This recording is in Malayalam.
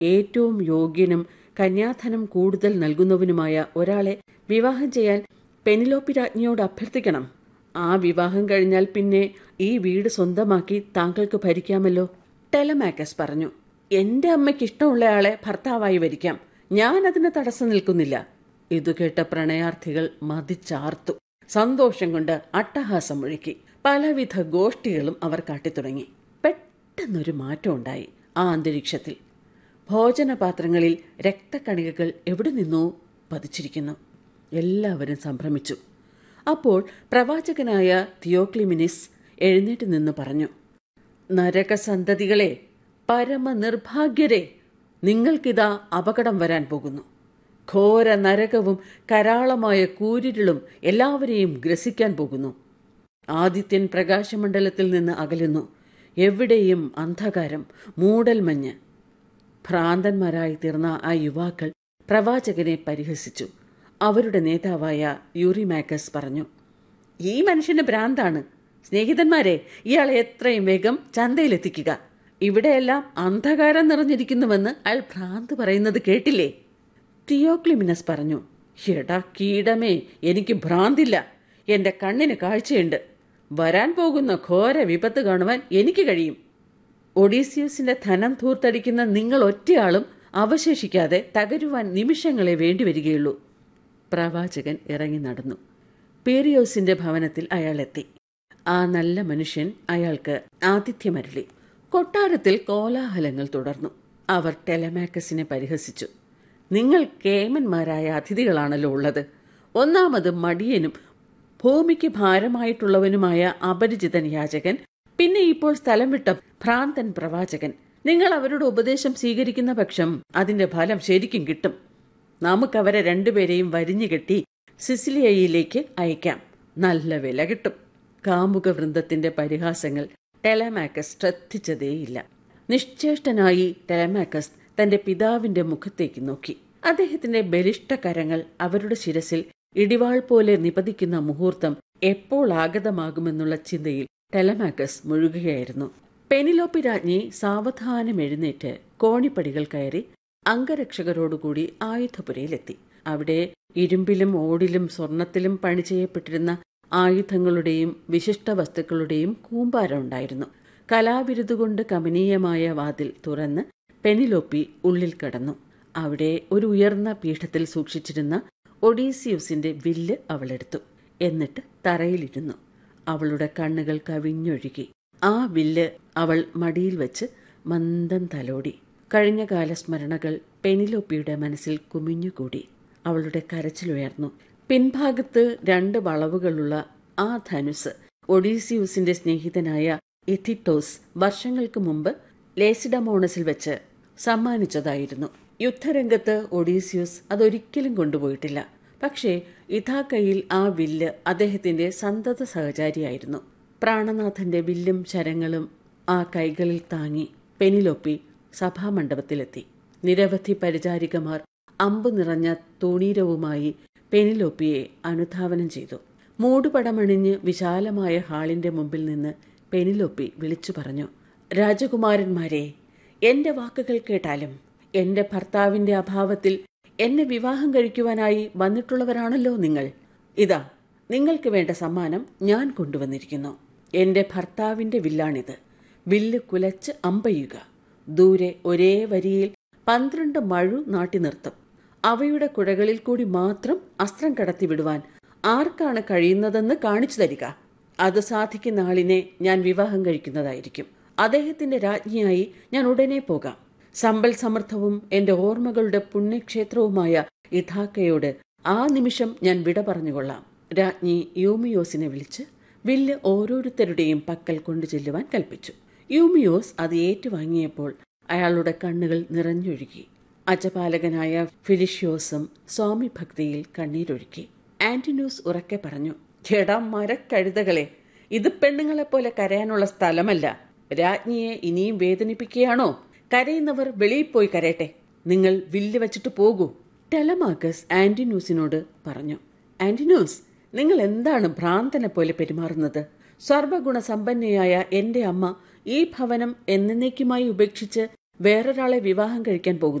ഏറ്റവും യോഗ്യനും കന്യാധനം കൂടുതൽ നൽകുന്നവനുമായ ഒരാളെ വിവാഹം ചെയ്യാൻ പെനിലോപ്പി രാജ്ഞിയോട് അഭ്യർത്ഥിക്കണം ആ വിവാഹം കഴിഞ്ഞാൽ പിന്നെ ഈ വീട് സ്വന്തമാക്കി താങ്കൾക്ക് ഭരിക്കാമല്ലോ ടെലമാക്കസ് പറഞ്ഞു എന്റെ അമ്മയ്ക്ക് ഇഷ്ടമുള്ളയാളെ ഭർത്താവായി വരിക്കാം ഞാൻ അതിന് തടസ്സം നിൽക്കുന്നില്ല ഇതു കേട്ട പ്രണയാർത്ഥികൾ മതിച്ചാർത്തു സന്തോഷം കൊണ്ട് അട്ടഹാസം മുഴുക്കി പലവിധ ഗോഷ്ഠികളും അവർ കാട്ടിത്തുടങ്ങി പെട്ടെന്നൊരു മാറ്റം ഉണ്ടായി ആ അന്തരീക്ഷത്തിൽ ഭോജനപാത്രങ്ങളിൽ രക്തക്കണികകൾ എവിടെ നിന്നോ പതിച്ചിരിക്കുന്നു എല്ലാവരും സംഭ്രമിച്ചു അപ്പോൾ പ്രവാചകനായ തിയോക്ലിമിനിസ് എഴുന്നേറ്റ് നിന്ന് പറഞ്ഞു നരകസന്തതികളെ പരമനിർഭാഗ്യരെ നിങ്ങൾക്കിതാ അപകടം വരാൻ പോകുന്നു ഘോര നരകവും കരാളമായ കൂരിരുളും എല്ലാവരെയും ഗ്രസിക്കാൻ പോകുന്നു ആദിത്യൻ പ്രകാശമണ്ഡലത്തിൽ നിന്ന് അകലുന്നു എവിടെയും അന്ധകാരം മൂടൽമഞ്ഞ് ഭ്രാന്തന്മാരായി തീർന്ന ആ യുവാക്കൾ പ്രവാചകനെ പരിഹസിച്ചു അവരുടെ നേതാവായ യൂറിമാക്കസ് പറഞ്ഞു ഈ മനുഷ്യന് ഭ്രാന്താണ് സ്നേഹിതന്മാരെ ഇയാളെ എത്രയും വേഗം ചന്തയിലെത്തിക്കുക ഇവിടെയെല്ലാം അന്ധകാരം നിറഞ്ഞിരിക്കുന്നുവെന്ന് അയാൾ ഭ്രാന്ത് പറയുന്നത് കേട്ടില്ലേ തിയോക്ലിമിനസ് പറഞ്ഞു എടാ കീടമേ എനിക്ക് ഭ്രാന്തില്ല എന്റെ കണ്ണിന് കാഴ്ചയുണ്ട് വരാൻ പോകുന്ന ഘോര വിപത്ത് കാണുവാൻ എനിക്ക് കഴിയും ഒഡീസിയസിന്റെ ധനം ധൂർത്തടിക്കുന്ന നിങ്ങൾ ഒറ്റയാളും അവശേഷിക്കാതെ തകരുവാൻ നിമിഷങ്ങളെ വേണ്ടിവരികയുള്ളൂ പ്രവാചകൻ ഇറങ്ങി നടന്നു പേരിയോസിന്റെ ഭവനത്തിൽ അയാൾ എത്തി ആ നല്ല മനുഷ്യൻ അയാൾക്ക് ആതിഥ്യമരുളി കൊട്ടാരത്തിൽ കോലാഹലങ്ങൾ തുടർന്നു അവർ ടെലമാക്കസിനെ പരിഹസിച്ചു നിങ്ങൾ കേമന്മാരായ അതിഥികളാണല്ലോ ഉള്ളത് ഒന്നാമത് മടിയനും ഭൂമിക്ക് ഭാരമായിട്ടുള്ളവനുമായ അപരിചിതൻ യാചകൻ പിന്നെ ഇപ്പോൾ സ്ഥലം വിട്ട ഭ്രാന്തൻ പ്രവാചകൻ നിങ്ങൾ അവരുടെ ഉപദേശം സ്വീകരിക്കുന്ന പക്ഷം അതിന്റെ ഫലം ശരിക്കും കിട്ടും നമുക്കവരെ രണ്ടുപേരെയും വരിഞ്ഞു കെട്ടി സിസിലിയയിലേക്ക് അയക്കാം നല്ല വില കിട്ടും കാമുക വൃന്ദത്തിന്റെ പരിഹാസങ്ങൾ ടെലമാക്കസ് ശ്രദ്ധിച്ചതേയില്ല നിശ്ചേഷ്ടനായി ടെലമാക്കസ് തന്റെ പിതാവിന്റെ മുഖത്തേക്ക് നോക്കി അദ്ദേഹത്തിന്റെ ബലിഷ്ഠ കരങ്ങൾ അവരുടെ ശിരസിൽ ഇടിവാൾ പോലെ നിപതിക്കുന്ന മുഹൂർത്തം എപ്പോൾ ആഗതമാകുമെന്നുള്ള ചിന്തയിൽ ടെലമാക്കസ് മുഴുകുകയായിരുന്നു പെനിലോപ്പി രാജ്ഞി സാവധാനം എഴുന്നേറ്റ് കോണിപ്പടികൾ കയറി അംഗരക്ഷകരോടുകൂടി ആയുധപുരയിലെത്തി അവിടെ ഇരുമ്പിലും ഓടിലും സ്വർണത്തിലും പണി ചെയ്യപ്പെട്ടിരുന്ന ആയുധങ്ങളുടെയും വിശിഷ്ട വസ്തുക്കളുടെയും കൂമ്പാരം ഉണ്ടായിരുന്നു കലാവിരുതുകൊണ്ട് കമനീയമായ വാതിൽ തുറന്ന് പെനിലോപ്പി ഉള്ളിൽ കടന്നു അവിടെ ഒരു ഉയർന്ന പീഠത്തിൽ സൂക്ഷിച്ചിരുന്ന ഒഡീസിയൂസിന്റെ വില്ല് അവളെടുത്തു എന്നിട്ട് തറയിലിരുന്നു അവളുടെ കണ്ണുകൾ കവിഞ്ഞൊഴുകി ആ വില്ല് അവൾ മടിയിൽ വെച്ച് മന്ദം തലോടി കഴിഞ്ഞകാല സ്മരണകൾ പെനിലോപ്പിയുടെ മനസ്സിൽ കുമിഞ്ഞുകൂടി അവളുടെ കരച്ചിലുയർന്നു പിൻഭാഗത്ത് രണ്ട് വളവുകളുള്ള ആ ധനുസ് ഒഡീസിയൂസിന്റെ സ്നേഹിതനായ ഇഥിത്തോസ് വർഷങ്ങൾക്ക് മുമ്പ് ലേസിഡമോണസിൽ വെച്ച് സമ്മാനിച്ചതായിരുന്നു യുദ്ധരംഗത്ത് ഒഡീസിയൂസ് അതൊരിക്കലും കൊണ്ടുപോയിട്ടില്ല പക്ഷേ ഇഥാക്കയിൽ ആ വില്ല് അദ്ദേഹത്തിന്റെ സന്തത സഹചാരിയായിരുന്നു പ്രാണനാഥന്റെ വില്ലും ശരങ്ങളും ആ കൈകളിൽ താങ്ങി പെനിലോപ്പി സഭാമണ്ഡപത്തിലെത്തി നിരവധി പരിചാരികമാർ അമ്പു നിറഞ്ഞ തൂണീരവുമായി പെനിലോപ്പിയെ അനുധാവനം ചെയ്തു മൂടുപടമണിഞ്ഞ് വിശാലമായ ഹാളിന്റെ മുമ്പിൽ നിന്ന് പെനിലോപ്പി വിളിച്ചു പറഞ്ഞു രാജകുമാരന്മാരെ എന്റെ വാക്കുകൾ കേട്ടാലും എന്റെ ഭർത്താവിന്റെ അഭാവത്തിൽ എന്നെ വിവാഹം കഴിക്കുവാനായി വന്നിട്ടുള്ളവരാണല്ലോ നിങ്ങൾ ഇതാ നിങ്ങൾക്ക് വേണ്ട സമ്മാനം ഞാൻ കൊണ്ടുവന്നിരിക്കുന്നു എന്റെ ഭർത്താവിന്റെ വില്ലാണിത് വില്ല് കുലച്ച് അമ്പയുക ദൂരെ ഒരേ വരിയിൽ പന്ത്രണ്ട് മഴു നാട്ടി നിർത്തും അവയുടെ കുഴകളിൽ കൂടി മാത്രം അസ്ത്രം കടത്തിവിടുവാൻ ആർക്കാണ് കഴിയുന്നതെന്ന് കാണിച്ചു തരിക അത് സാധിക്കുന്ന ആളിനെ ഞാൻ വിവാഹം കഴിക്കുന്നതായിരിക്കും അദ്ദേഹത്തിന്റെ രാജ്ഞിയായി ഞാൻ ഉടനെ പോകാം സമ്പൽ സമൃദ്ധവും എന്റെ ഓർമ്മകളുടെ പുണ്യക്ഷേത്രവുമായ ഇഥാക്കയോട് ആ നിമിഷം ഞാൻ വിട പറഞ്ഞുകൊള്ളാം രാജ്ഞി യൂമിയോസിനെ വിളിച്ച് വില്ല് ഓരോരുത്തരുടെയും പക്കൽ കൊണ്ടു ചെല്ലുവാൻ കൽപ്പിച്ചു യൂമിയോസ് അത് ഏറ്റുവാങ്ങിയപ്പോൾ അയാളുടെ കണ്ണുകൾ നിറഞ്ഞൊഴുകി അജപാലകനായ ഫിലിഷ്യോസും സ്വാമി ഭക്തിയിൽ കണ്ണീരൊഴുക്കി ആന്റിനൂസ് ഉറക്കെ പറഞ്ഞു ചേടാ മരക്കഴുതകളെ ഇത് പെണ്ണുങ്ങളെപ്പോലെ കരയാനുള്ള സ്ഥലമല്ല രാജ്ഞിയെ ഇനിയും വേദനിപ്പിക്കുകയാണോ കരയുന്നവർ വെളിയിൽ പോയി കരയട്ടെ നിങ്ങൾ വില്ല് വെച്ചിട്ട് പോകൂ ടെലമാക്കസ് ആന്റിനൂസിനോട് പറഞ്ഞു ആന്റിനൂസ് നിങ്ങൾ എന്താണ് ഭ്രാന്തനെ പോലെ പെരുമാറുന്നത് സർവഗുണ സമ്പന്നയായ എന്റെ അമ്മ ഈ ഭവനം എന്നേക്കുമായി ഉപേക്ഷിച്ച് വേറൊരാളെ വിവാഹം കഴിക്കാൻ പോകുന്നു